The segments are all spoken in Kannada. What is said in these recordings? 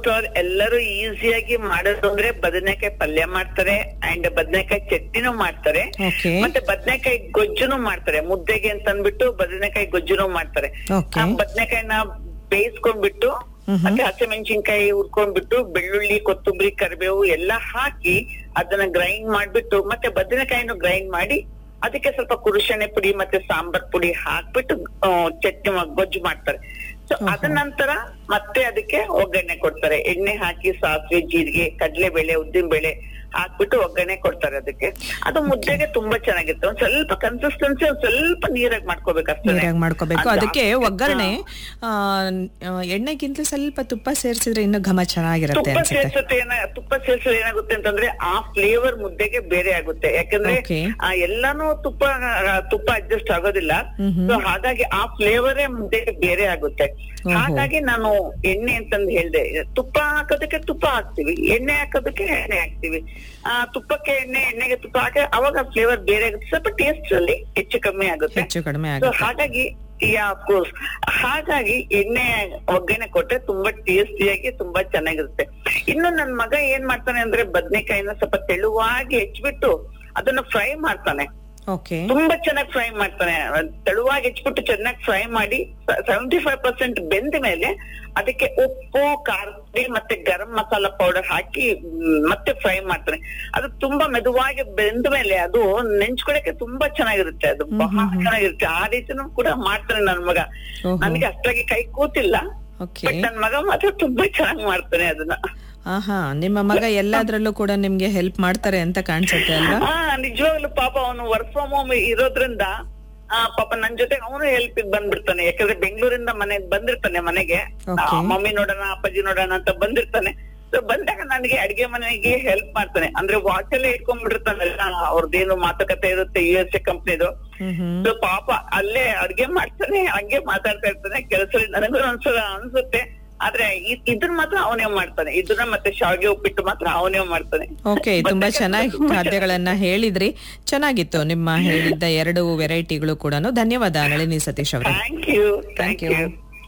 ಆಲ್ಮೋಸ್ಟ್ ಆಲ್ ಎಲ್ಲರೂ ಈಸಿಯಾಗಿ ಮಾಡೋದು ಅಂದ್ರೆ ಬದನೆಕಾಯಿ ಪಲ್ಯ ಮಾಡ್ತಾರೆ ಅಂಡ್ ಬದನೆಕಾಯಿ ಚಟ್ನಿನೂ ಮಾಡ್ತಾರೆ ಓಕೆ ಮತ್ತೆ ಬದನೆಕಾಯಿ ಗೊಜ್ಜುನು ಮಾಡ್ತಾರೆ ಮುದ್ದೆಗೆ ಅಂತ ಅಂದ್ಬಿಟ್ಟು ಬದನೆಕಾಯಿ ಗೊಜ್ಜುನು ಮಾಡ್ತಾರೆ ಓಕೆ ಆ ಬದನೆಕಾಯಿನ ಬೇಯಿಸ್ಕೊಂಡ್ಬಿಟ್ಟು ಮತ್ತೆ ಹಸಿಮೆಣಸಿನ್ಕಾಯಿ ಹುರ್ಕೊಂಡ್ಬಿಟ್ಟು ಬೆಳ್ಳುಳ್ಳಿ ಕೊತ್ತಂಬರಿ ಕರಿಬೇವು ಎಲ್ಲ ಹಾಕಿ ಅದನ್ನ ಗ್ರೈಂಡ್ ಮಾಡ್ಬಿಟ್ಟು ಮತ್ತೆ ಬದನೆಕಾಯಿನೂ ಗ್ರೈಂಡ್ ಮಾಡಿ ಅದಕ್ಕೆ ಸ್ವಲ್ಪ ಕುರುಶಣೆ ಪುಡಿ ಮತ್ತೆ ಸಾಂಬಾರ್ ಪುಡಿ ಹಾಕ್ಬಿಟ್ಟು ಆ, ಚಟ್ನಿ ಮಾ- ಗೊಜ್ಜು ಮಾಡ್ತಾರೆ ಸೊ ಅದ ನಂತರ ಮತ್ತೆ ಅದಕ್ಕೆ ಒಗ್ಗರಣೆ ಕೊಡ್ತಾರೆ ಎಣ್ಣೆ ಹಾಕಿ ಸಾಸಿವೆ ಜೀರಿಗೆ ಕಡಲೆಬೇಳೆ ಉದ್ದಿನ ಬೇಳೆ ಹಾಕ್ಬಿಟ್ಟು ಒಗ್ಗರಣೆ ಕೊಡ್ತಾರೆ ಅದಕ್ಕೆ ಅದು ಮುದ್ದೆಗೆ ತುಂಬಾ ಚೆನ್ನಾಗಿರುತ್ತೆ ಒಂದ್ ಸ್ವಲ್ಪ ಕನ್ಸಿಸ್ಟೆನ್ಸಿ ಒಂದ್ ಸ್ವಲ್ಪ ನೀರಾಗಿ ಮಾಡ್ಕೋಬೇಕು ಅಷ್ಟೇ ನೀರಾಗಿ ಮಾಡ್ಕೋಬೇಕು ಅದಕ್ಕೆ ಒಗ್ಗರಣೆ ಆ, ಆ, ಎಣ್ಣೆಗಿಂತ ಸ್ವಲ್ಪ ತುಪ್ಪ ಸೇರಿಸಿದ್ರೆ ಇನ್ನು ಘಮ ಚೆನ್ನಾಗಿರುತ್ತೆ ತುಪ್ಪ ಅನ್ಸುತ್ತೆ ಸೇರ್ಸುತ್ತೆ ಏನ ತುಪ್ಪ ಸೇರ್ಸೋದು ಏನಾಗುತ್ತೆ ಅಂತಂದ್ರೆ ಆ ಫ್ಲೇವರ್ ಮುದ್ದೆಗೆ ಬೇರೆ ಆಗುತ್ತೆ ಯಾಕಂದ್ರೆ Okay. ಆ ಎಲ್ಲಾನು ತುಪ್ಪ ಆ, ತುಪ್ಪ ಅಡ್ಜಸ್ಟ್ ಆಗೋದಿಲ್ಲ ಸೊ ಹಾಗಾಗಿ ಆ ಫ್ಲೇವರೇ ಮುದ್ದೆಗೆ ಬೇರೆ ಆಗುತ್ತೆ ಹಾಗಾಗಿ ನಾನು ಎಣ್ಣೆ ಅಂತಂದು ಹೇಳ್ದೆ ತುಪ್ಪ ಹಾಕೋದಕ್ಕೆ ತುಪ್ಪ ಹಾಕ್ತಿವಿ ಎಣ್ಣೆ ಹಾಕೋದಕ್ಕೆ ಎಣ್ಣೆ ಹಾಕ್ತಿವಿ ಆ ತುಪ್ಪಕ್ಕೆ ಎಣ್ಣೆ ಎಣ್ಣೆಗೆ ತುಪ್ಪ ಹಾಕಿ ಅವಾಗ ಫ್ಲೇವರ್ ಬೇರೆ ಆಗುತ್ತೆ ಸ್ವಲ್ಪ ಟೇಸ್ಟ್ ಅಲ್ಲಿ ಹೆಚ್ಚು ಕಮ್ಮಿ ಆಗುತ್ತೆ ಹೆಚ್ಚು ಕಡಿಮೆ ಸೊ ಆಗುತ್ತೆ ಹಾಗಾಗಿ ಕೋರ್ಸ್ ಹಾಗಾಗಿ ಎಣ್ಣೆ ಒಗ್ಗರಣೆ ಕೊಟ್ರೆ ತುಂಬಾ ಟೇಸ್ಟಿಯಾಗಿ ತುಂಬಾ ಚೆನ್ನಾಗಿರುತ್ತೆ ಇನ್ನು ನನ್ ಮಗ ಏನ್ ಮಾಡ್ತಾನೆ ಅಂದ್ರೆ ಬದ್ನೆಕಾಯಿನ ಸ್ವಲ್ಪ ತೆಳುವಾಗಿ ಹೆಚ್ಚಿಬಿಟ್ಟು ಅದನ್ನ ಫ್ರೈ ಮಾಡ್ತಾನೆ ಓಕೆ ತುಂಬಾ ಚೆನ್ನಾಗಿ ಫ್ರೈ ಮಾಡ್ತಾನೆ ತೆಳುವಾಗಿ ಹೆಚ್ಚಿಬಿಟ್ಟು ಚೆನ್ನಾಗಿ ಫ್ರೈ ಮಾಡಿ ಸೆವೆಂಟಿ ಫೈವ್ ಪರ್ಸೆಂಟ್ ಬೆಂದ ಮೇಲೆ ಅದಕ್ಕೆ ಉಪ್ಪು ಖಾರ ಪುಡಿ ಮತ್ತೆ ಗರಂ ಮಸಾಲಾ ಪೌಡರ್ ಹಾಕಿ ಮ್, ಮತ್ತೆ ಫ್ರೈ ಮಾಡ್ತಾನೆ ಅದು ತುಂಬಾ ಮೆದುವಾಗಿ ಬೆಂದ ಮೇಲೆ ಅದು ನೆಂಚ್ಕೊಳಕ್ಕೆ ತುಂಬಾ ಚೆನ್ನಾಗಿರುತ್ತೆ ಅದು ಬಹಳ ಚೆನ್ನಾಗಿರುತ್ತೆ ಆ ರೀತಿನೂ ಕೂಡ ಮಾಡ್ತಾನೆ ನನ್ ಮಗ ಓಹೋ. ನನಗೆ ಅಷ್ಟಾಗಿ ಕೈ ಕೂತಿಲ್ಲ ಓಕೆ ಬಟ್ ನನ್ ಮಗ ಮಾತ್ರ ತುಂಬಾ ಚೆನ್ನಾಗಿ ಮಾಡ್ತಾನೆ ಅದನ್ನ ಆಹಾ ನಿಮ್ಮ ಮಗ ಎಲ್ಲಾದ್ರಲ್ಲೂ ಕೂಡ ನಿಮ್ಗೆ ಹೆಲ್ಪ್ ಮಾಡ್ತಾರೆ ಅಂತ ಕಾಣಿಸುತ್ತೆ ಅಲ್ವಾ ಹಾ ನಿಜವಾಗ್ಲೂ ಪಾಪ ಅವನು ವರ್ಕ್ ಫ್ರಮ್ ಹೋಮ್ ಇರೋದ್ರಿಂದ ಆ ಪಾಪ ನನ್ ಜೊತೆ ಅವನು ಹೆಲ್ಪ್ ಬಂದ್ಬಿಡ್ತಾನೆ ಯಾಕಂದ್ರೆ ಬೆಂಗಳೂರಿಂದ ಮನೆಗ್ ಬಂದಿರ್ತಾನೆ ಮನೆಗೆ Okay. ಮಮ್ಮಿ ನೋಡೋಣ ಅಪ್ಪಾಜಿ ನೋಡೋಣ ಅಂತ ಬಂದಿರ್ತಾನೆ ಸೊ ಬಂದಾಗ ನನಗೆ ಅಡಿಗೆ ಮನೆಗೆ ಹೆಲ್ಪ್ ಮಾಡ್ತಾನೆ ಅಂದ್ರೆ ವಾಚ್ ಅಲ್ಲೇ ಇಟ್ಕೊಂಡ್ಬಿಟ್ಟಿರ್ತಾನಲ್ಲ ಅವ್ರದ್ದೇನು ಮಾತುಕತೆ ಇರುತ್ತೆ ಯು ಎಸ್ ಎ ಕಂಪ್ನಿದು ಹ್ಮ್ ಹ್ಮ್ ಸೊ ಪಾಪ ಅಲ್ಲೇ ಅಡ್ಗೆ ಮಾಡ್ತಾನೆ ಹಂಗೆ ಮಾತಾಡ್ತಾ ಇರ್ತಾನೆ ಕೆಲಸ ನನಗೂ ಅನ್ಸ ಅನ್ಸುತ್ತೆ ಆದ್ರೆ ಇ- ಇದನ್ನ ಮಾತ್ರ ಅವನೇ ಮಾಡ್ತಾನೆ ಇದನ್ನ ಮತ್ತೆ ಶಾವಿಗೆ ಉಪ್ಪಿಟ್ಟು ಮಾತ್ರ ಅವನೇ ಮಾಡ್ತಾನೆ ಓಕೆ ತುಂಬಾ ಚೆನ್ನಾಗಿ ಖಾದ್ಯಗಳನ್ನ ಹೇಳಿದ್ರಿ ಚೆನ್ನಾಗಿತ್ತು ನಿಮ್ಮ ಹೇಳಿದ್ದ ಎರಡು ವೆರೈಟಿಗಳು ಕೂಡ ಧನ್ಯವಾದ ನಳಿನಿ ಸತೀಶ್ ಅವರೇ thank you thank you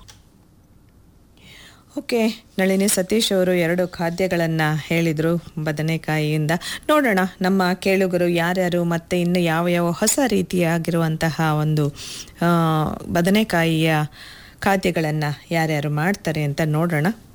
okay Nalini Satish ಅವರು ಎರಡು ಖಾದ್ಯಗಳನ್ನು ಹೇಳಿದರು ಬದನೆಕಾಯಿಯಿಂದ ನೋಡೋಣ ನಮ್ಮ ಕೇಳುಗರು ಯಾರ್ಯಾರು ಮತ್ತು ಇನ್ನು ಯಾವ ಯಾವ ಹೊಸ ರೀತಿಯಾಗಿರುವಂತಹ ಒಂದು ಆ, ಬದನೆಕಾಯಿಯ ಖಾದ್ಯಗಳನ್ನು ಯಾರ್ಯಾರು ಮಾಡ್ತಾರೆ ಅಂತ ನೋಡೋಣ